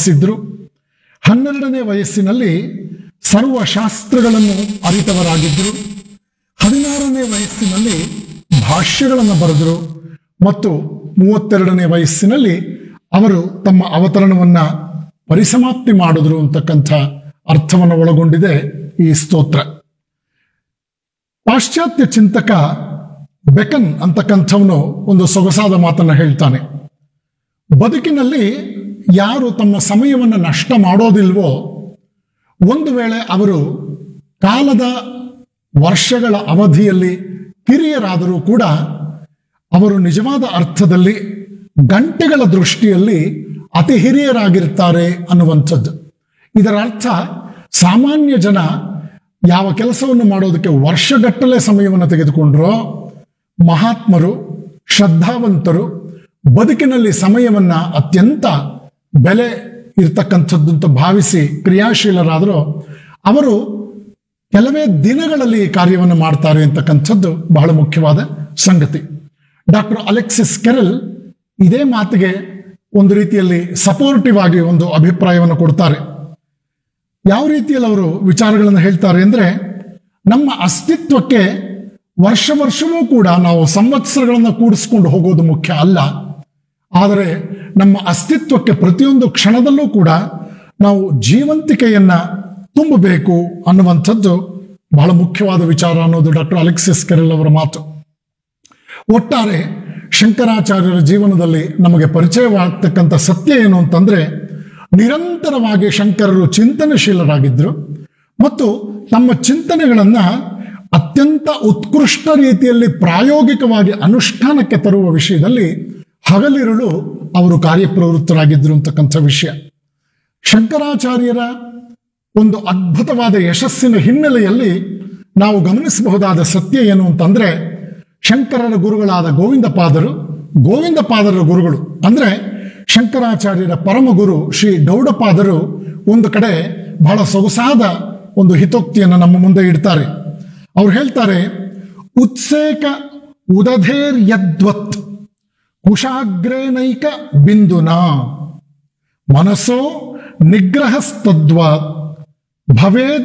ಸಂಪಾದಿಸಿದ್ರು ಹನ್ನೆರಡನೇ ವಯಸ್ಸಿನಲ್ಲಿ ಸರ್ವಶಾಸ್ತ್ರಗಳನ್ನು ಅರಿತವರಾಗಿದ್ದರು ಹದಿನಾರನೇ ವಯಸ್ಸಿನಲ್ಲಿ ಭಾಷ್ಯಗಳನ್ನು ಬರೆದರು ಮತ್ತು ಮೂವತ್ತೆರಡನೇ ವಯಸ್ಸಿನಲ್ಲಿ ಅವರು ತಮ್ಮ ಅವತರಣವನ್ನ ಪರಿಸಮಾಪ್ತಿ ಮಾಡಿದ್ರು ಅಂತಕ್ಕಂಥ ಅರ್ಥವನ್ನು ಒಳಗೊಂಡಿದೆ ಈ ಸ್ತೋತ್ರ ಪಾಶ್ಚಾತ್ಯ ಚಿಂತಕ ಬೆಕನ್ ಅಂತಕ್ಕಂಥವನು ಒಂದು ಸೊಗಸಾದ ಮಾತನ್ನು ಹೇಳ್ತಾನೆ ಬದುಕಿನಲ್ಲಿ ಯಾರು ತಮ್ಮ ಸಮಯವನ್ನು ನಷ್ಟ ಮಾಡೋದಿಲ್ವೋ ಒಂದು ವೇಳೆ ಅವರು ಕಾಲದ ವರ್ಷಗಳ ಅವಧಿಯಲ್ಲಿ ಕಿರಿಯರಾದರೂ ಕೂಡ ಅವರು ನಿಜವಾದ ಅರ್ಥದಲ್ಲಿ ಗಂಟೆಗಳ ದೃಷ್ಟಿಯಲ್ಲಿ ಅತಿ ಹಿರಿಯರಾಗಿರ್ತಾರೆ ಅನ್ನುವಂಥದ್ದು ಇದರ ಅರ್ಥ ಸಾಮಾನ್ಯ ಜನ ಯಾವ ಕೆಲಸವನ್ನು ಮಾಡೋದಕ್ಕೆ ವರ್ಷಗಟ್ಟಲೆ ಸಮಯವನ್ನು ತೆಗೆದುಕೊಂಡ್ರೋ ಮಹಾತ್ಮರು ಶ್ರದ್ಧಾವಂತರು ಬದುಕಿನಲ್ಲಿ ಸಮಯವನ್ನ ಅತ್ಯಂತ ಬೆಲೆ ಇರ್ತಕ್ಕಂಥದ್ದು ಅಂತ ಭಾವಿಸಿ ಕ್ರಿಯಾಶೀಲರಾದರೂ ಅವರು ಕೆಲವೇ ದಿನಗಳಲ್ಲಿ ಈ ಕಾರ್ಯವನ್ನು ಮಾಡ್ತಾರೆ ಅಂತಕ್ಕಂಥದ್ದು ಬಹಳ ಮುಖ್ಯವಾದ ಸಂಗತಿ ಡಾಕ್ಟರ್ ಅಲೆಕ್ಸಿಸ್ ಕೆರಲ್ ಇದೇ ಮಾತಿಗೆ ಒಂದು ರೀತಿಯಲ್ಲಿ ಸಪೋರ್ಟಿವ್ ಆಗಿ ಒಂದು ಅಭಿಪ್ರಾಯವನ್ನು ಕೊಡ್ತಾರೆ ಯಾವ ರೀತಿಯಲ್ಲಿ ಅವರು ವಿಚಾರಗಳನ್ನು ಹೇಳ್ತಾರೆ ಅಂದ್ರೆ ನಮ್ಮ ಅಸ್ತಿತ್ವಕ್ಕೆ ವರ್ಷ ವರ್ಷವೂ ಕೂಡ ನಾವು ಸಂವತ್ಸರಗಳನ್ನು ಕೂಡಿಸ್ಕೊಂಡು ಹೋಗೋದು ಮುಖ್ಯ ಅಲ್ಲ ಆದರೆ ನಮ್ಮ ಅಸ್ತಿತ್ವಕ್ಕೆ ಪ್ರತಿಯೊಂದು ಕ್ಷಣದಲ್ಲೂ ಕೂಡ ನಾವು ಜೀವಂತಿಕೆಯನ್ನ ತುಂಬಬೇಕು ಅನ್ನುವಂಥದ್ದು ಬಹಳ ಮುಖ್ಯವಾದ ವಿಚಾರ ಅನ್ನೋದು ಡಾಕ್ಟರ್ ಅಲೆಕ್ಸಿಸ್ ಕೆರೆಲ್ ಅವರ ಮಾತು ಒಟ್ಟಾರೆ ಶಂಕರಾಚಾರ್ಯರ ಜೀವನದಲ್ಲಿ ನಮಗೆ ಪರಿಚಯವಾಗ್ತಕ್ಕಂಥ ಸತ್ಯ ಏನು ಅಂತಂದ್ರೆ ನಿರಂತರವಾಗಿ ಶಂಕರರು ಚಿಂತನಶೀಲರಾಗಿದ್ದರು ಮತ್ತು ತಮ್ಮ ಚಿಂತನೆಗಳನ್ನ ಅತ್ಯಂತ ಉತ್ಕೃಷ್ಟ ರೀತಿಯಲ್ಲಿ ಪ್ರಾಯೋಗಿಕವಾಗಿ ಅನುಷ್ಠಾನಕ್ಕೆ ತರುವ ವಿಷಯದಲ್ಲಿ ಹಗಲಿರುಳು ಅವರು ಕಾರ್ಯಪ್ರವೃತ್ತರಾಗಿದ್ದರು ಅಂತಕ್ಕಂಥ ವಿಷಯ ಶಂಕರಾಚಾರ್ಯರ ಒಂದು ಅದ್ಭುತವಾದ ಯಶಸ್ಸಿನ ಹಿನ್ನೆಲೆಯಲ್ಲಿ ನಾವು ಗಮನಿಸಬಹುದಾದ ಸತ್ಯ ಏನು ಅಂತಂದ್ರೆ ಶಂಕರರ ಗುರುಗಳಾದ ಗೋವಿಂದಪಾದರು ಗೋವಿಂದಪಾದರ ಗುರುಗಳು ಅಂದ್ರೆ ಶಂಕರಾಚಾರ್ಯರ ಪರಮ ಗುರು ಶ್ರೀ ಗೌಡಪಾದರು ಒಂದು ಕಡೆ ಬಹಳ ಸೊಗಸಾದ ಒಂದು ಹಿತೋಕ್ತಿಯನ್ನು ನಮ್ಮ ಮುಂದೆ ಇಡ್ತಾರೆ ಅವ್ರು ಹೇಳ್ತಾರೆ ಉತ್ಸೇಕ ಉದಧೇರ್ ಯದ್ವತ್ ಕುಶಾಗ್ರೇನೈಕ ಬಿಂದುನಾ ಮನಸ್ಸೋ ನಿಗ್ರಹಸ್ತದ್ವಾತ್ ಭವೇದ್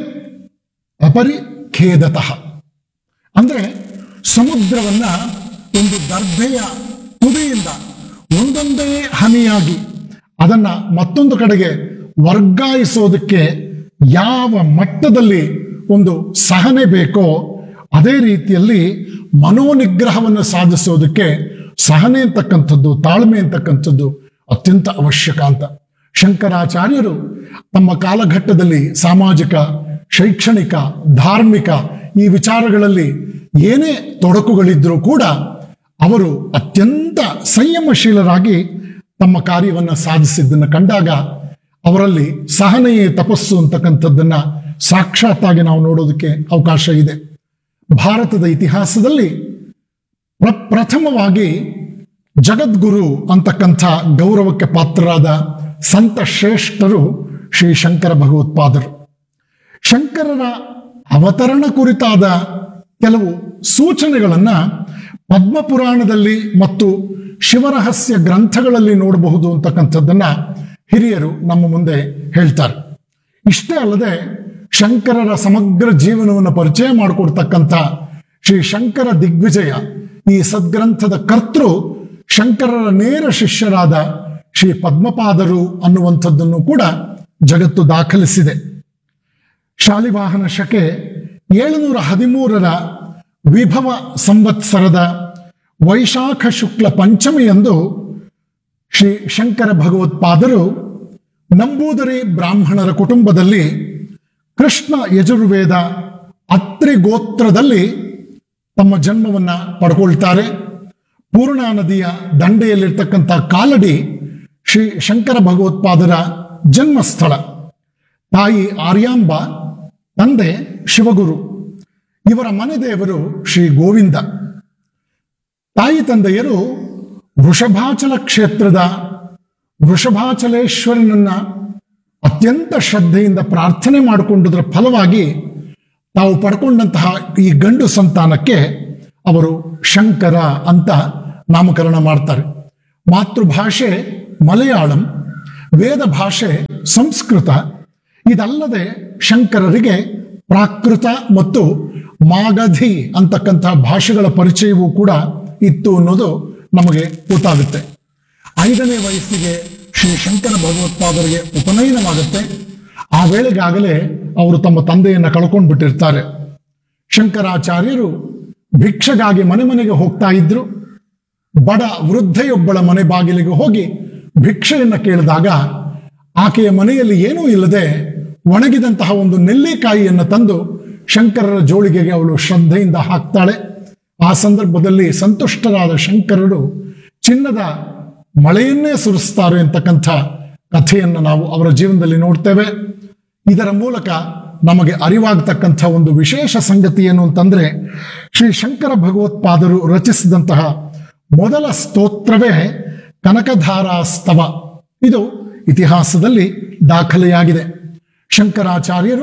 ಅಪರಿಖೇದತಃ ಅಂದ್ರೆ ಸಮುದ್ರವನ್ನ ಒಂದು ದರ್ಭೆಯ ತುದಿಯಿಂದ ಒಂದೊಂದೇ ಹನಿಯಾಗಿ ಅದನ್ನ ಮತ್ತೊಂದು ಕಡೆಗೆ ವರ್ಗಾಯಿಸೋದಕ್ಕೆ ಯಾವ ಮಟ್ಟದಲ್ಲಿ ಒಂದು ಸಹನೆ ಬೇಕೋ ಅದೇ ರೀತಿಯಲ್ಲಿ ಮನೋನಿಗ್ರಹವನ್ನು ಸಾಧಿಸೋದಕ್ಕೆ ಸಹನೆ ಅಂತಕ್ಕಂಥದ್ದು ತಾಳ್ಮೆ ಅಂತಕ್ಕಂಥದ್ದು ಅತ್ಯಂತ ಅವಶ್ಯಕ ಅಂತ ಶಂಕರಾಚಾರ್ಯರು ತಮ್ಮ ಕಾಲಘಟ್ಟದಲ್ಲಿ ಸಾಮಾಜಿಕ ಶೈಕ್ಷಣಿಕ ಧಾರ್ಮಿಕ ಈ ವಿಚಾರಗಳಲ್ಲಿ ಏನೇ ತೊಡಕುಗಳಿದ್ರೂ ಕೂಡ ಅವರು ಅತ್ಯಂತ ಸಂಯಮಶೀಲರಾಗಿ ತಮ್ಮ ಕಾರ್ಯವನ್ನು ಸಾಧಿಸಿದ್ದನ್ನು ಕಂಡಾಗ ಅವರಲ್ಲಿ ಸಹನೆಯೇ ತಪಸ್ಸು ಅಂತಕ್ಕಂಥದ್ದನ್ನ ಸಾಕ್ಷಾತ್ತಾಗಿ ನಾವು ನೋಡೋದಕ್ಕೆ ಅವಕಾಶ ಇದೆ ಭಾರತದ ಇತಿಹಾಸದಲ್ಲಿ ಪ್ರ- ಪ್ರಥಮವಾಗಿ ಜಗದ್ಗುರು ಅಂತಕ್ಕಂಥ ಗೌರವಕ್ಕೆ ಪಾತ್ರರಾದ ಸಂತ ಶ್ರೇಷ್ಠರು ಶ್ರೀ ಶಂಕರ ಭಗವತ್ಪಾದರು ಶಂಕರರ ಅವತರಣ ಕುರಿತಾದ ಕೆಲವು ಸೂಚನೆಗಳನ್ನ ಪದ್ಮಪುರಾಣದಲ್ಲಿ ಮತ್ತು ಶಿವರಹಸ್ಯ ಗ್ರಂಥಗಳಲ್ಲಿ ನೋಡಬಹುದು ಅಂತಕ್ಕಂಥದ್ದನ್ನ ಹಿರಿಯರು ನಮ್ಮ ಮುಂದೆ ಹೇಳ್ತಾರೆ ಇಷ್ಟೇ ಅಲ್ಲದೆ ಶಂಕರರ ಸಮಗ್ರ ಜೀವನವನ್ನು ಪರಿಚಯ ಮಾಡಿಕೊಡ್ತಕ್ಕಂಥ ಶ್ರೀ ಶಂಕರ ದಿಗ್ವಿಜಯ ಈ ಸದ್ಗ್ರಂಥದ ಕರ್ತೃ ಶಂಕರರ ನೇರ ಶಿಷ್ಯರಾದ ಶ್ರೀ ಪದ್ಮಪಾದರು ಅನ್ನುವಂಥದ್ದನ್ನು ಕೂಡ ಜಗತ್ತು ದಾಖಲಿಸಿದೆ ಶಾಲಿವಾಹನ ಶಕೆ ಏಳುನೂರ ಹದಿಮೂರರ ವಿಭವ ಸಂವತ್ಸರದ ವೈಶಾಖ ಶುಕ್ಲ ಪಂಚಮಿಯಂದು ಶ್ರೀ ಶಂಕರ ಭಗವತ್ಪಾದರು ನಂಬೂದರಿ ಬ್ರಾಹ್ಮಣರ ಕುಟುಂಬದಲ್ಲಿ ಕೃಷ್ಣ ಯಜುರ್ವೇದ ಅತ್ರಿ ಗೋತ್ರದಲ್ಲಿ ತಮ್ಮ ಜನ್ಮವನ್ನ ಪಡ್ಕೊಳ್ತಾರೆ ಪೂರ್ಣಾ ನದಿಯ ದಂಡೆಯಲ್ಲಿರ್ತಕ್ಕಂಥ ಕಾಲಡಿ ಶ್ರೀ ಶಂಕರ ಭಗವತ್ಪಾದರ ಜನ್ಮಸ್ಥಳ ತಾಯಿ ಆರ್ಯಾಂಬ ತಂದೆ ಶಿವಗುರು ಇವರ ಮನೆ ದೇವರು ಶ್ರೀ ಗೋವಿಂದ ತಾಯಿ ತಂದೆಯರು ವೃಷಭಾಚಲ ಕ್ಷೇತ್ರದ ವೃಷಭಾಚಲೇಶ್ವರನನ್ನ ಅತ್ಯಂತ ಶ್ರದ್ಧೆಯಿಂದ ಪ್ರಾರ್ಥನೆ ಮಾಡಿಕೊಂಡದ್ರ ಫಲವಾಗಿ ತಾವು ಪಡ್ಕೊಂಡಂತಹ ಈ ಗಂಡು ಸಂತಾನಕ್ಕೆ ಅವರು ಶಂಕರ ಅಂತ ನಾಮಕರಣ ಮಾಡ್ತಾರೆ ಮಾತೃಭಾಷೆ ಮಲಯಾಳಂ ವೇದ ಭಾಷೆ ಸಂಸ್ಕೃತ ಇದಲ್ಲದೆ ಶಂಕರರಿಗೆ ಪ್ರಾಕೃತ ಮತ್ತು ಮಾಗಧಿ ಅಂತಕ್ಕಂಥ ಭಾಷೆಗಳ ಪರಿಚಯವೂ ಕೂಡ ಇತ್ತು ಅನ್ನೋದು ನಮಗೆ ಗೊತ್ತಾಗುತ್ತೆ ಐದನೇ ವಯಸ್ಸಿಗೆ ಶ್ರೀ ಶಂಕರ ಭಗವತ್ಪಾದರಿಗೆ ಉಪನಯನವಾಗುತ್ತೆ ಆ ವೇಳೆಗಾಗಲೇ ಅವರು ತಮ್ಮ ತಂದೆಯನ್ನು ಕಳ್ಕೊಂಡು ಬಿಟ್ಟಿರ್ತಾರೆ ಶಂಕರಾಚಾರ್ಯರು ಭಿಕ್ಷೆಗಾಗಿ ಮನೆ ಮನೆಗೆ ಹೋಗ್ತಾ ಇದ್ರು ಬಡ ವೃದ್ಧೆಯೊಬ್ಬಳ ಮನೆ ಬಾಗಿಲಿಗೆ ಹೋಗಿ ಭಿಕ್ಷೆಯನ್ನು ಕೇಳಿದಾಗ ಆಕೆಯ ಮನೆಯಲ್ಲಿ ಏನೂ ಇಲ್ಲದೆ ಒಣಗಿದಂತಹ ಒಂದು ನೆಲ್ಲಿಕಾಯಿಯನ್ನು ತಂದು ಶಂಕರರ ಜೋಳಿಗೆಗೆ ಅವಳು ಶ್ರದ್ಧೆಯಿಂದ ಹಾಕ್ತಾಳೆ ಆ ಸಂದರ್ಭದಲ್ಲಿ ಸಂತುಷ್ಟರಾದ ಶಂಕರರು ಚಿನ್ನದ ಮಳೆಯನ್ನೇ ಸುರಿಸ್ತಾರೆ ಅಂತಕ್ಕಂಥ ಕಥೆಯನ್ನು ನಾವು ಅವರ ಜೀವನದಲ್ಲಿ ನೋಡ್ತೇವೆ ಇದರ ಮೂಲಕ ನಮಗೆ ಅರಿವಾಗತಕ್ಕಂಥ ಒಂದು ವಿಶೇಷ ಸಂಗತಿ ಏನು ಅಂತಂದ್ರೆ ಶ್ರೀ ಶಂಕರ ಭಗವತ್ಪಾದರು ರಚಿಸಿದಂತಹ ಮೊದಲ ಸ್ತೋತ್ರವೇ ಕನಕಧಾರಾ ಸ್ತವ ಇದು ಇತಿಹಾಸದಲ್ಲಿ ದಾಖಲೆಯಾಗಿದೆ ಶಂಕರಾಚಾರ್ಯರು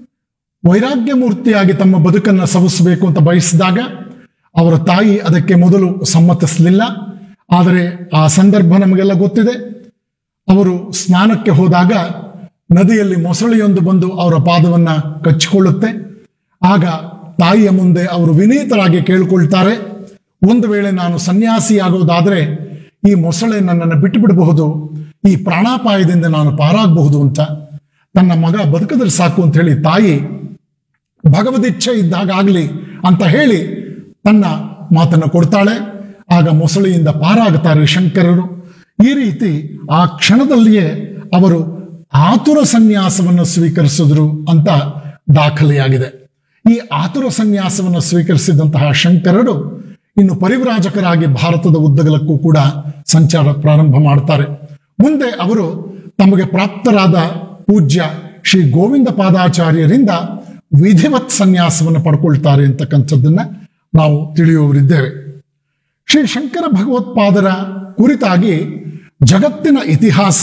ವೈರಾಗ್ಯ ಮೂರ್ತಿಯಾಗಿ ತಮ್ಮ ಬದುಕನ್ನು ಸವಿಸಬೇಕು ಅಂತ ಬಯಸಿದಾಗ ಅವರ ತಾಯಿ ಅದಕ್ಕೆ ಮೊದಲು ಸಮ್ಮತಿಸಲಿಲ್ಲ ಆದರೆ ಆ ಸಂದರ್ಭ ನಮಗೆಲ್ಲ ಗೊತ್ತಿದೆ ಅವರು ಸ್ನಾನಕ್ಕೆ ಹೋದಾಗ ನದಿಯಲ್ಲಿ ಮೊಸಳೆಯೊಂದು ಬಂದು ಅವರ ಪಾದವನ್ನ ಕಚ್ಚಿಕೊಳ್ಳುತ್ತೆ ಆಗ ತಾಯಿಯ ಮುಂದೆ ಅವರು ವಿನೀತರಾಗಿ ಕೇಳ್ಕೊಳ್ತಾರೆ ಒಂದು ವೇಳೆ ನಾನು ಸನ್ಯಾಸಿಯಾಗೋದಾದ್ರೆ ಈ ಮೊಸಳೆ ನನ್ನನ್ನು ಬಿಟ್ಟು ಬಿಡಬಹುದು ಈ ಪ್ರಾಣಾಪಾಯದಿಂದ ನಾನು ಪಾರಾಗಬಹುದು ಅಂತ ತನ್ನ ಮಗ ಬದುಕಿದ್ರೆ ಸಾಕು ಅಂತ ಹೇಳಿ ತಾಯಿ ಭಗವದಿಚ್ಛೆ ಇದ್ದಾಗಲಿ ಅಂತ ಹೇಳಿ ತನ್ನ ಮಾತನ್ನು ಕೊಡ್ತಾಳೆ ಆಗ ಮೊಸಳೆಯಿಂದ ಪಾರಾಗುತ್ತಾರೆ ಶಂಕರರು ಈ ರೀತಿ ಆ ಕ್ಷಣದಲ್ಲಿಯೇ ಅವರು ಆತುರ ಸನ್ಯಾಸವನ್ನು ಸ್ವೀಕರಿಸಿದ್ರು ಅಂತ ದಾಖಲೆಯಾಗಿದೆ ಈ ಆತುರ ಸನ್ಯಾಸವನ್ನು ಸ್ವೀಕರಿಸಿದಂತಹ ಶಂಕರರು ಇನ್ನು ಪರಿವ್ರಾಜಕರಾಗಿ ಭಾರತದ ಉದ್ದಗಲಕ್ಕೂ ಕೂಡ ಸಂಚಾರ ಪ್ರಾರಂಭ ಮಾಡ್ತಾರೆ ಮುಂದೆ ಅವರು ತಮಗೆ ಪ್ರಾಪ್ತರಾದ ಪೂಜ್ಯ ಶ್ರೀ ಗೋವಿಂದ ಪಾದಾಚಾರ್ಯರಿಂದ ವಿಧಿವತ್ ಸನ್ಯಾಸವನ್ನು ಪಡ್ಕೊಳ್ತಾರೆ ಅಂತಕ್ಕಂಥದ್ದನ್ನ ನಾವು ತಿಳಿಯುವವರಿದ್ದೇವೆ ಶ್ರೀ ಶಂಕರ ಭಗವತ್ಪಾದರ ಕುರಿತಾಗಿ ಜಗತ್ತಿನ ಇತಿಹಾಸ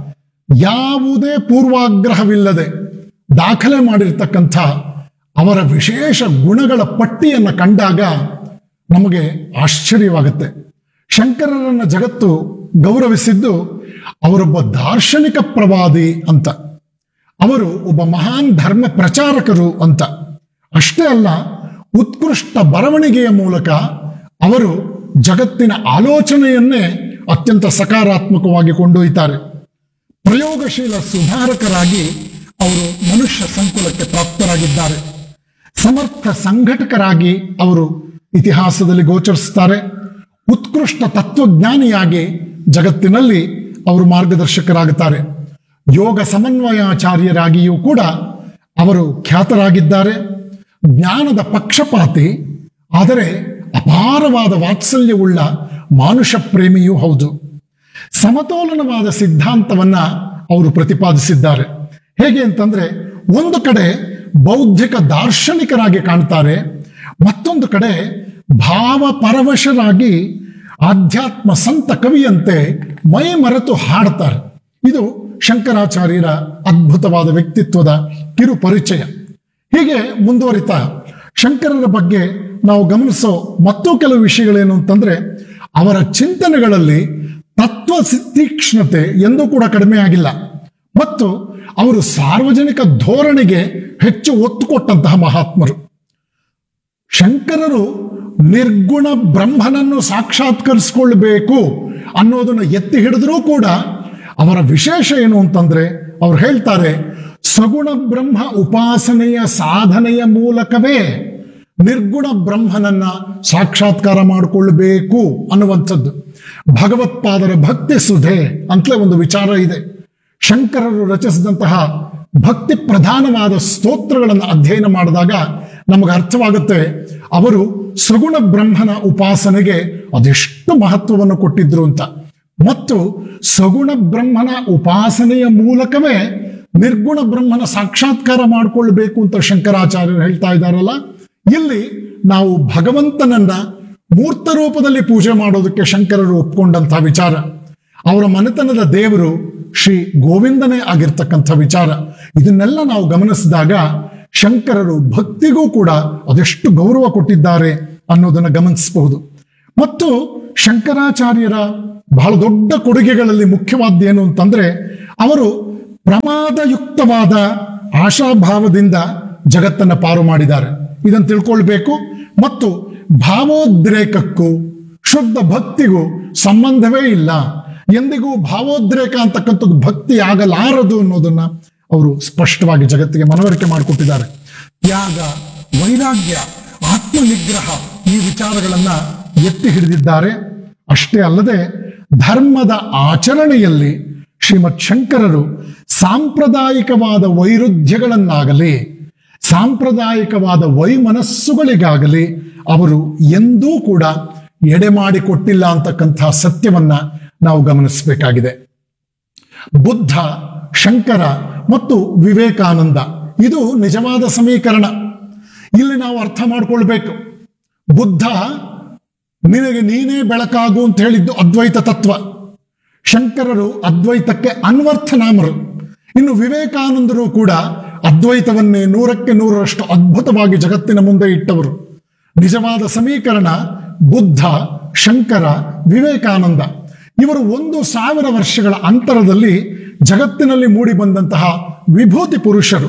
ಯಾವುದೇ ಪೂರ್ವಾಗ್ರಹವಿಲ್ಲದೆ ದಾಖಲೆ ಮಾಡಿರ್ತಕ್ಕಂಥ ಅವರ ವಿಶೇಷ ಗುಣಗಳ ಪಟ್ಟಿಯನ್ನು ಕಂಡಾಗ ನಮಗೆ ಆಶ್ಚರ್ಯವಾಗುತ್ತೆ ಶಂಕರರನ್ನ ಜಗತ್ತು ಗೌರವಿಸಿದ್ದು ಅವರೊಬ್ಬ ದಾರ್ಶನಿಕ ಪ್ರವಾದಿ ಅಂತ ಅವರು ಒಬ್ಬ ಮಹಾನ್ ಧರ್ಮ ಪ್ರಚಾರಕರು ಅಂತ ಅಷ್ಟೇ ಅಲ್ಲ ಉತ್ಕೃಷ್ಟ ಬರವಣಿಗೆಯ ಮೂಲಕ ಅವರು ಜಗತ್ತಿನ ಆಲೋಚನೆಯನ್ನೇ ಅತ್ಯಂತ ಸಕಾರಾತ್ಮಕವಾಗಿ ಕೊಂಡೊಯ್ತಾರೆ ಪ್ರಯೋಗಶೀಲ ಸುಧಾರಕರಾಗಿ ಅವರು ಮನುಷ್ಯ ಸಂಕುಲಕ್ಕೆ ಪ್ರಾಪ್ತರಾಗಿದ್ದಾರೆ ಸಮರ್ಥ ಸಂಘಟಕರಾಗಿ ಅವರು ಇತಿಹಾಸದಲ್ಲಿ ಗೋಚರಿಸುತ್ತಾರೆ ಉತ್ಕೃಷ್ಟ ತತ್ವಜ್ಞಾನಿಯಾಗಿ ಜಗತ್ತಿನಲ್ಲಿ ಅವರು ಮಾರ್ಗದರ್ಶಕರಾಗುತ್ತಾರೆ ಯೋಗ ಸಮನ್ವಯಾಚಾರ್ಯರಾಗಿಯೂ ಕೂಡ ಅವರು ಖ್ಯಾತರಾಗಿದ್ದಾರೆ ಜ್ಞಾನದ ಪಕ್ಷಪಾತಿ ಆದರೆ ಅಪಾರವಾದ ವಾತ್ಸಲ್ಯವುಳ್ಳ ಮಾನುಷ ಪ್ರೇಮಿಯೂ ಹೌದು ಸಮತೋಲನವಾದ ಸಿದ್ಧಾಂತವನ್ನ ಅವರು ಪ್ರತಿಪಾದಿಸಿದ್ದಾರೆ ಹೇಗೆ ಅಂತಂದ್ರೆ ಒಂದು ಕಡೆ ಬೌದ್ಧಿಕ ದಾರ್ಶನಿಕರಾಗಿ ಕಾಣ್ತಾರೆ ಮತ್ತೊಂದು ಕಡೆ ಭಾವಪರವಶರಾಗಿ ಆಧ್ಯಾತ್ಮ ಸಂತ ಕವಿಯಂತೆ ಮೈ ಮರೆತು ಹಾಡ್ತಾರೆ ಇದು ಶಂಕರಾಚಾರ್ಯರ ಅದ್ಭುತವಾದ ವ್ಯಕ್ತಿತ್ವದ ಕಿರು ಪರಿಚಯ ಹೀಗೆ ಮುಂದುವರಿತಾ ಶಂಕರರ ಬಗ್ಗೆ ನಾವು ಗಮನಿಸೋ ಮತ್ತೂ ಕೆಲವು ವಿಷಯಗಳೇನು ಅಂತಂದ್ರೆ ಅವರ ಚಿಂತನೆಗಳಲ್ಲಿ ತತ್ವ ತೀಕ್ಷ್ಣತೆ ಎಂದೂ ಕೂಡ ಕಡಿಮೆ ಆಗಿಲ್ಲ ಮತ್ತು ಅವರು ಸಾರ್ವಜನಿಕ ಧೋರಣೆಗೆ ಹೆಚ್ಚು ಒತ್ತು ಕೊಟ್ಟಂತಹ ಮಹಾತ್ಮರು ಶಂಕರರು ನಿರ್ಗುಣ ಬ್ರಹ್ಮನನ್ನು ಸಾಕ್ಷಾತ್ಕರಿಸಿಕೊಳ್ಬೇಕು ಅನ್ನೋದನ್ನು ಎತ್ತಿ ಹಿಡಿದ್ರೂ ಕೂಡ ಅವರ ವಿಶೇಷ ಏನು ಅಂತಂದ್ರೆ ಅವ್ರು ಹೇಳ್ತಾರೆ ಸಗುಣ ಬ್ರಹ್ಮ ಉಪಾಸನೆಯ ಸಾಧನೆಯ ಮೂಲಕವೇ ನಿರ್ಗುಣ ಬ್ರಹ್ಮನನ್ನ ಸಾಕ್ಷಾತ್ಕಾರ ಮಾಡಿಕೊಳ್ಬೇಕು ಅನ್ನುವಂಥದ್ದು ಭಗವತ್ಪಾದರ ಭಕ್ತಿ ಸುಧೆ ಅಂತಲೇ ಒಂದು ವಿಚಾರ ಇದೆ ಶಂಕರರು ರಚಿಸಿದಂತಹ ಭಕ್ತಿ ಪ್ರಧಾನವಾದ ಸ್ತೋತ್ರಗಳನ್ನು ಅಧ್ಯಯನ ಮಾಡಿದಾಗ ನಮಗೆ ಅರ್ಥವಾಗುತ್ತೆ ಅವರು ಸಗುಣ ಬ್ರಹ್ಮನ ಉಪಾಸನೆಗೆ ಅದೆಷ್ಟು ಮಹತ್ವವನ್ನು ಕೊಟ್ಟಿದ್ರು ಅಂತ ಮತ್ತು ಸಗುಣ ಬ್ರಹ್ಮನ ಉಪಾಸನೆಯ ಮೂಲಕವೇ ನಿರ್ಗುಣ ಬ್ರಹ್ಮನ ಸಾಕ್ಷಾತ್ಕಾರ ಮಾಡಿಕೊಳ್ಬೇಕು ಅಂತ ಶಂಕರಾಚಾರ್ಯರು ಹೇಳ್ತಾ ಇದ್ದಾರಲ್ಲ ಇಲ್ಲಿ ನಾವು ಭಗವಂತನನ್ನ ಮೂರ್ತ ರೂಪದಲ್ಲಿ ಪೂಜೆ ಮಾಡೋದಕ್ಕೆ ಶಂಕರರು ಒಪ್ಕೊಂಡಂತಹ ವಿಚಾರ ಅವರ ಮನೆತನದ ದೇವರು ಶ್ರೀ ಗೋವಿಂದನೇ ಆಗಿರ್ತಕ್ಕಂಥ ವಿಚಾರ ಇದನ್ನೆಲ್ಲ ನಾವು ಗಮನಿಸಿದಾಗ ಶಂಕರರು ಭಕ್ತಿಗೂ ಕೂಡ ಅದೆಷ್ಟು ಗೌರವ ಕೊಟ್ಟಿದ್ದಾರೆ ಅನ್ನೋದನ್ನು ಗಮನಿಸಬಹುದು ಮತ್ತು ಶಂಕರಾಚಾರ್ಯರ ಬಹಳ ದೊಡ್ಡ ಕೊಡುಗೆಗಳಲ್ಲಿ ಮುಖ್ಯವಾದ ಏನು ಅಂತಂದ್ರೆ ಅವರು ಪ್ರಮಾದಯುಕ್ತವಾದ ಆಶಾಭಾವದಿಂದ ಜಗತ್ತನ್ನು ಪಾರು ಮಾಡಿದ್ದಾರೆ ಇದನ್ನು ತಿಳ್ಕೊಳ್ಬೇಕು ಮತ್ತು ಭಾವೋದ್ರೇಕಕ್ಕೂ ಶುದ್ಧ ಭಕ್ತಿಗೂ ಸಂಬಂಧವೇ ಇಲ್ಲ ಎಂದಿಗೂ ಭಾವೋದ್ರೇಕ ಅಂತಕ್ಕಂಥದ್ದು ಭಕ್ತಿ ಆಗಲಾರದು ಅನ್ನೋದನ್ನ ಅವರು ಸ್ಪಷ್ಟವಾಗಿ ಜಗತ್ತಿಗೆ ಮನವರಿಕೆ ಮಾಡಿಕೊಟ್ಟಿದ್ದಾರೆ ತ್ಯಾಗ ವೈರಾಗ್ಯ ಆತ್ಮನಿಗ್ರಹ ಈ ವಿಚಾರಗಳನ್ನ ಎತ್ತಿ ಹಿಡಿದಿದ್ದಾರೆ ಅಷ್ಟೇ ಅಲ್ಲದೆ ಧರ್ಮದ ಆಚರಣೆಯಲ್ಲಿ ಶ್ರೀಮತ್ ಶಂಕರರು ಸಾಂಪ್ರದಾಯಿಕವಾದ ವೈರುಧ್ಯಗಳನ್ನಾಗಲಿ ಸಾಂಪ್ರದಾಯಿಕವಾದ ವೈಮನಸ್ಸುಗಳಿಗಾಗಲಿ ಅವರು ಎಂದೂ ಕೂಡ ಎಡೆ ಮಾಡಿಕೊಟ್ಟಿಲ್ಲ ಅಂತಕ್ಕಂಥ ಸತ್ಯವನ್ನ ನಾವು ಗಮನಿಸಬೇಕಾಗಿದೆ ಬುದ್ಧ ಶಂಕರ ಮತ್ತು ವಿವೇಕಾನಂದ ಇದು ನಿಜವಾದ ಸಮೀಕರಣ ಇಲ್ಲಿ ನಾವು ಅರ್ಥ ಮಾಡ್ಕೊಳ್ಬೇಕು ಬುದ್ಧ ನಿನಗೆ ನೀನೇ ಬೆಳಕಾಗು ಅಂತ ಹೇಳಿದ್ದು ಅದ್ವೈತ ತತ್ವ ಶಂಕರರು ಅದ್ವೈತಕ್ಕೆ ಅನ್ವರ್ಥನಾಮರು ಇನ್ನು ವಿವೇಕಾನಂದರು ಕೂಡ ಅದ್ವೈತವನ್ನೇ ನೂರಕ್ಕೆ ನೂರರಷ್ಟು ಅದ್ಭುತವಾಗಿ ಜಗತ್ತಿನ ಮುಂದೆ ಇಟ್ಟವರು ನಿಜವಾದ ಸಮೀಕರಣ ಬುದ್ಧ ಶಂಕರ ವಿವೇಕಾನಂದ ಇವರು ಒಂದು ಸಾವಿರ ವರ್ಷಗಳ ಅಂತರದಲ್ಲಿ ಜಗತ್ತಿನಲ್ಲಿ ಮೂಡಿ ಬಂದಂತಹ ವಿಭೂತಿ ಪುರುಷರು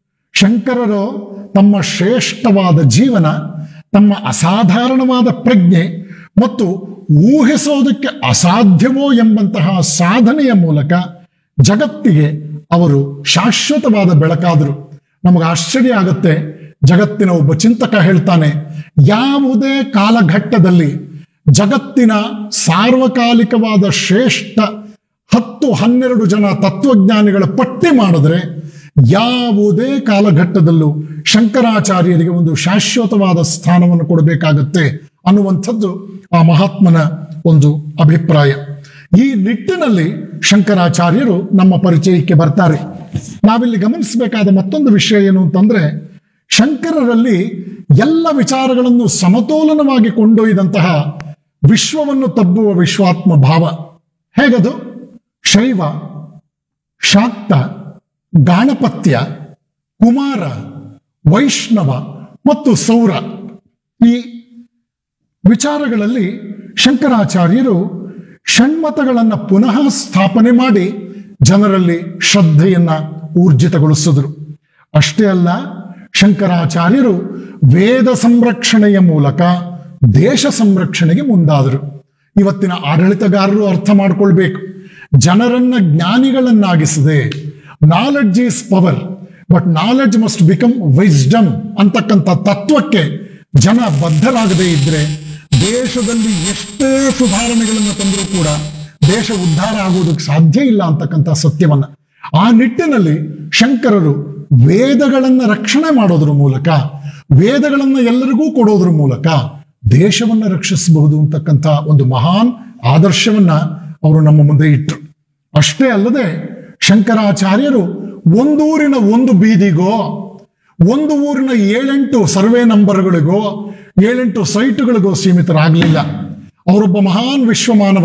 ಶಂಕರರು ತಮ್ಮ ಶ್ರೇಷ್ಠವಾದ ಜೀವನ ತಮ್ಮ ಅಸಾಧಾರಣವಾದ ಪ್ರಜ್ಞೆ ಮತ್ತು ಊಹಿಸೋದಕ್ಕೆ ಅಸಾಧ್ಯವೋ ಎಂಬಂತಹ ಸಾಧನೆಯ ಮೂಲಕ ಜಗತ್ತಿಗೆ ಅವರು ಶಾಶ್ವತವಾದ ಬೆಳಕಾದರು ನಮಗೆ ಆಶ್ಚರ್ಯ ಆಗುತ್ತೆ ಜಗತ್ತಿನ ಒಬ್ಬ ಚಿಂತಕ ಹೇಳ್ತಾನೆ ಯಾವುದೇ ಕಾಲಘಟ್ಟದಲ್ಲಿ ಜಗತ್ತಿನ ಸಾರ್ವಕಾಲಿಕವಾದ ಶ್ರೇಷ್ಠ ಹತ್ತು ಹನ್ನೆರಡು ಜನ ತತ್ವಜ್ಞಾನಿಗಳ ಪಟ್ಟಿ ಮಾಡಿದ್ರೆ ಯಾವುದೇ ಕಾಲಘಟ್ಟದಲ್ಲೂ ಶಂಕರಾಚಾರ್ಯರಿಗೆ ಒಂದು ಶಾಶ್ವತವಾದ ಸ್ಥಾನವನ್ನು ಕೊಡಬೇಕಾಗತ್ತೆ ಅನ್ನುವಂಥದ್ದು ಆ ಮಹಾತ್ಮನ ಒಂದು ಅಭಿಪ್ರಾಯ ಈ ನಿಟ್ಟಿನಲ್ಲಿ ಶಂಕರಾಚಾರ್ಯರು ನಮ್ಮ ಪರಿಚಯಕ್ಕೆ ಬರ್ತಾರೆ ನಾವಿಲ್ಲಿ ಗಮನಿಸಬೇಕಾದ ಮತ್ತೊಂದು ವಿಷಯ ಏನು ಅಂತಂದ್ರೆ ಶಂಕರರಲ್ಲಿ ಎಲ್ಲ ವಿಚಾರಗಳನ್ನು ಸಮತೋಲನವಾಗಿ ಕೊಂಡೊಯ್ದಂತಹ ವಿಶ್ವವನ್ನು ತಬ್ಬುವ ವಿಶ್ವಾತ್ಮ ಭಾವ ಹೇಗದು ಶೈವ ಶಾಕ್ತ ಗಾಣಪತ್ಯ ಕುಮಾರ ವೈಷ್ಣವ ಮತ್ತು ಸೌರ ಈ ವಿಚಾರಗಳಲ್ಲಿ ಶಂಕರಾಚಾರ್ಯರು ಷಣ್ಮತಗಳನ್ನು ಪುನಃ ಸ್ಥಾಪನೆ ಮಾಡಿ ಜನರಲ್ಲಿ ಶ್ರದ್ಧೆಯನ್ನ ಊರ್ಜಿತಗೊಳಿಸಿದ್ರು ಅಷ್ಟೇ ಅಲ್ಲ ಶಂಕರಾಚಾರ್ಯರು ವೇದ ಸಂರಕ್ಷಣೆಯ ಮೂಲಕ ದೇಶ ಸಂರಕ್ಷಣೆಗೆ ಮುಂದಾದರು ಇವತ್ತಿನ ಆಡಳಿತಗಾರರು ಅರ್ಥ ಮಾಡ್ಕೊಳ್ಬೇಕು ಜನರನ್ನ ಜ್ಞಾನಿಗಳನ್ನಾಗಿಸದೆ knowledge is power but knowledge must become wisdom ಅಂತಕ್ಕಂಥ ತತ್ವಕ್ಕೆ ಜನ ಬದ್ಧರಾಗದೇ ಇದ್ರೆ ದೇಶದಲ್ಲಿ ಎಷ್ಟೇ ಸುಧಾರಣೆಗಳನ್ನು ತಂದರೂ ಕೂಡ ದೇಶ ಉದ್ಧಾರ ಆಗುವುದಕ್ಕೆ ಸಾಧ್ಯ ಇಲ್ಲ ಅಂತಕ್ಕಂಥ ಸತ್ಯವನ್ನ ಆ ನಿಟ್ಟಿನಲ್ಲಿ ಶಂಕರರು ವೇದಗಳನ್ನ ರಕ್ಷಣೆ ಮಾಡೋದ್ರ ಮೂಲಕ ವೇದಗಳನ್ನ ಎಲ್ಲರಿಗೂ ಕೊಡೋದ್ರ ಮೂಲಕ ದೇಶವನ್ನ ರಕ್ಷಿಸಬಹುದು ಅಂತಕ್ಕಂಥ ಒಂದು ಮಹಾನ್ ಆದರ್ಶವನ್ನ ಅವರು ನಮ್ಮ ಮುಂದೆ ಇಟ್ಟರು ಅಷ್ಟೇ ಅಲ್ಲದೆ ಶಂಕರಾಚಾರ್ಯರು ಒಂದೂರಿನ ಒಂದು ಬೀದಿಗೋ ಒಂದು ಊರಿನ ಏಳೆಂಟು ಸರ್ವೆ ನಂಬರ್ಗಳಿಗೋ ಏಳೆಂಟು ಸೈಟ್ಗಳಿಗೋ ಸೀಮಿತರಾಗಲಿಲ್ಲ ಅವರೊಬ್ಬ ಮಹಾನ್ ವಿಶ್ವಮಾನವ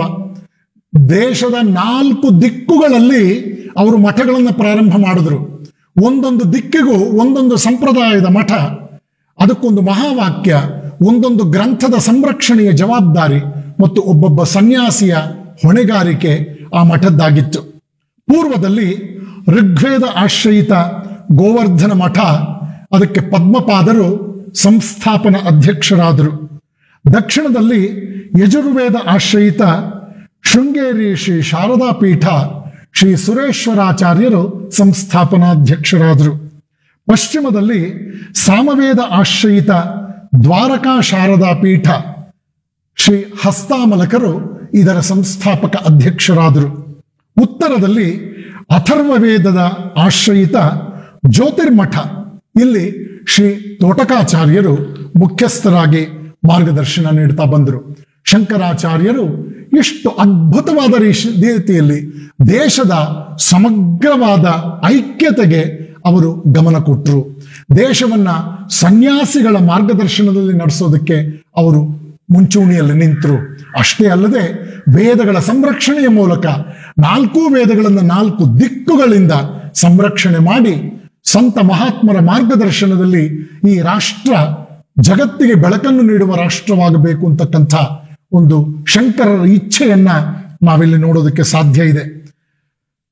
ದೇಶದ ನಾಲ್ಕು ದಿಕ್ಕುಗಳಲ್ಲಿ ಅವರು ಮಠಗಳನ್ನು ಪ್ರಾರಂಭ ಮಾಡಿದ್ರು ಒಂದೊಂದು ದಿಕ್ಕಿಗೂ ಒಂದೊಂದು ಸಂಪ್ರದಾಯದ ಮಠ ಅದಕ್ಕೊಂದು ಮಹಾವಾಕ್ಯ ಒಂದೊಂದು ಗ್ರಂಥದ ಸಂರಕ್ಷಣೆಯ ಜವಾಬ್ದಾರಿ ಮತ್ತು ಒಬ್ಬೊಬ್ಬ ಸನ್ಯಾಸಿಯ ಹೊಣೆಗಾರಿಕೆ ಆ ಮಠದ್ದಾಗಿತ್ತು ಪೂರ್ವದಲ್ಲಿ ಋಗ್ವೇದ ಆಶ್ರಯಿತ ಗೋವರ್ಧನ ಮಠ ಅದಕ್ಕೆ ಪದ್ಮಪಾದರು ಸಂಸ್ಥಾಪನಾ ಅಧ್ಯಕ್ಷರಾದರು ದಕ್ಷಿಣದಲ್ಲಿ ಯಜುರ್ವೇದ ಆಶ್ರಯಿತ ಶೃಂಗೇರಿ ಶ್ರೀ ಶಾರದಾ ಪೀಠ ಶ್ರೀ ಸುರೇಶ್ವರಾಚಾರ್ಯರು ಸಂಸ್ಥಾಪನಾಧ್ಯಕ್ಷರಾದರು ಪಶ್ಚಿಮದಲ್ಲಿ ಸಾಮವೇದ ಆಶ್ರಯಿತ ದ್ವಾರಕಾ ಶಾರದಾ ಪೀಠ ಶ್ರೀ ಹಸ್ತಾಮಲಕರು ಇದರ ಸಂಸ್ಥಾಪಕ ಅಧ್ಯಕ್ಷರಾದರು ಉತ್ತರದಲ್ಲಿ ಅಥರ್ವ ವೇದದ ಆಶ್ರಯಿತ ಜ್ಯೋತಿರ್ಮಠ ಇಲ್ಲಿ ಶ್ರೀ ತೋಟಕಾಚಾರ್ಯರು ಮುಖ್ಯಸ್ಥರಾಗಿ ಮಾರ್ಗದರ್ಶನ ನೀಡ್ತಾ ಬಂದರು ಶಂಕರಾಚಾರ್ಯರು ಇಷ್ಟು ಅದ್ಭುತವಾದ ರೀಶ್- ರೀತಿಯಲ್ಲಿ ದೇಶದ ಸಮಗ್ರವಾದ ಐಕ್ಯತೆಗೆ ಅವರು ಗಮನ ಕೊಟ್ಟರು ದೇಶವನ್ನ ಸನ್ಯಾಸಿಗಳ ಮಾರ್ಗದರ್ಶನದಲ್ಲಿ ನಡೆಸೋದಕ್ಕೆ ಅವರು ಮುಂಚೂಣಿಯಲ್ಲಿ ನಿಂತರು ಅಷ್ಟೇ ಅಲ್ಲದೆ ವೇದಗಳ ಸಂರಕ್ಷಣೆಯ ಮೂಲಕ ನಾಲ್ಕು ವೇದಗಳನ್ನು ನಾಲ್ಕು ದಿಕ್ಕುಗಳಿಂದ ಸಂರಕ್ಷಣೆ ಮಾಡಿ ಸಂತ ಮಹಾತ್ಮರ ಮಾರ್ಗದರ್ಶನದಲ್ಲಿ ಈ ರಾಷ್ಟ್ರ ಜಗತ್ತಿಗೆ ಬೆಳಕನ್ನು ನೀಡುವ ರಾಷ್ಟ್ರವಾಗಬೇಕು ಅಂತಕ್ಕಂಥ ಒಂದು ಶಂಕರರ ಇಚ್ಛೆಯನ್ನ ನಾವಿಲ್ಲಿ ನೋಡೋದಕ್ಕೆ ಸಾಧ್ಯ ಇದೆ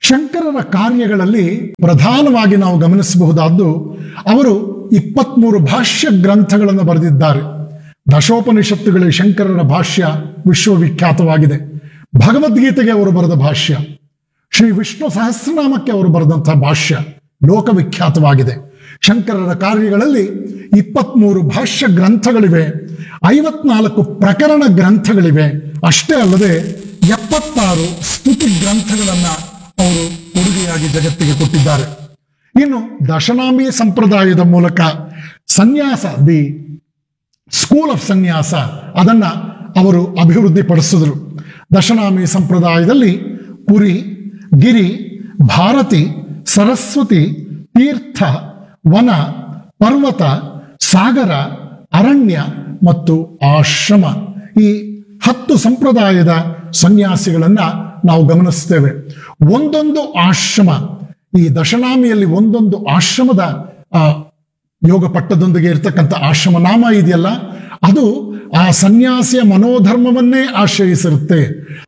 ಶಂಕರರ ಕಾರ್ಯಗಳಲ್ಲಿ ಪ್ರಧಾನವಾಗಿ ನಾವು ಗಮನಿಸಬಹುದಾದ್ದು ಅವರು ಇಪ್ಪತ್ಮೂರು ಭಾಷ್ಯ ಗ್ರಂಥಗಳನ್ನು ಬರೆದಿದ್ದಾರೆ ದಶೋಪನಿಷತ್ತುಗಳ ಶಂಕರರ ಭಾಷ್ಯ ವಿಶ್ವವಿಖ್ಯಾತವಾಗಿದೆ ಭಗವದ್ಗೀತೆಗೆ ಅವರು ಬರೆದ ಭಾಷ್ಯ ಶ್ರೀ ವಿಷ್ಣು ಸಹಸ್ರನಾಮಕ್ಕೆ ಅವರು ಬರೆದಂತಹ ಭಾಷ್ಯ ಲೋಕವಿಖ್ಯಾತವಾಗಿದೆ ಶಂಕರರ ಕಾರ್ಯಗಳಲ್ಲಿ ಇಪ್ಪತ್ಮೂರು ಭಾಷ್ಯ ಗ್ರಂಥಗಳಿವೆ ಐವತ್ನಾಲ್ಕು ಪ್ರಕರಣ ಗ್ರಂಥಗಳಿವೆ ಅಷ್ಟೇ ಅಲ್ಲದೆ ಎಪ್ಪತ್ತಾರು ಸ್ತುತಿ ಗ್ರಂಥಗಳನ್ನ ಅವರು ಕೊಡುಗೆಯಾಗಿ ಜಗತ್ತಿಗೆ ಕೊಟ್ಟಿದ್ದಾರೆ ಇನ್ನು ದಶನಾಮಿ ಸಂಪ್ರದಾಯದ ಮೂಲಕ ಸನ್ಯಾಸ ದಿ ಸ್ಕೂಲ್ ಆಫ್ ಸನ್ಯಾಸ ಅದನ್ನ ಅವರು ಅಭಿವೃದ್ಧಿಪಡಿಸಿದರು ದಶನಾಮಿ ಸಂಪ್ರದಾಯದಲ್ಲಿ ಪುರಿ ಗಿರಿ ಭಾರತಿ ಸರಸ್ವತಿ ತೀರ್ಥ ವನ ಪರ್ವತ ಸಾಗರ ಅರಣ್ಯ ಮತ್ತು ಆಶ್ರಮ ಈ ಹತ್ತು ಸಂಪ್ರದಾಯದ ಸನ್ಯಾಸಿಗಳನ್ನ ನಾವು ಗಮನಿಸ್ತೇವೆ ಒಂದೊಂದು ಆಶ್ರಮ ಈ ದಶನಾಮಿಯಲ್ಲಿ ಒಂದೊಂದು ಆಶ್ರಮದ ಆ, ಯೋಗ ಪಟ್ಟದೊಂದಿಗೆ ಇರ್ತಕ್ಕಂಥ ಆಶ್ರಮ ನಾಮ ಇದೆಯಲ್ಲ ಅದು ಆ ಸನ್ಯಾಸಿಯ ಮನೋಧರ್ಮವನ್ನೇ ಆಶ್ರಯಿಸಿರುತ್ತೆ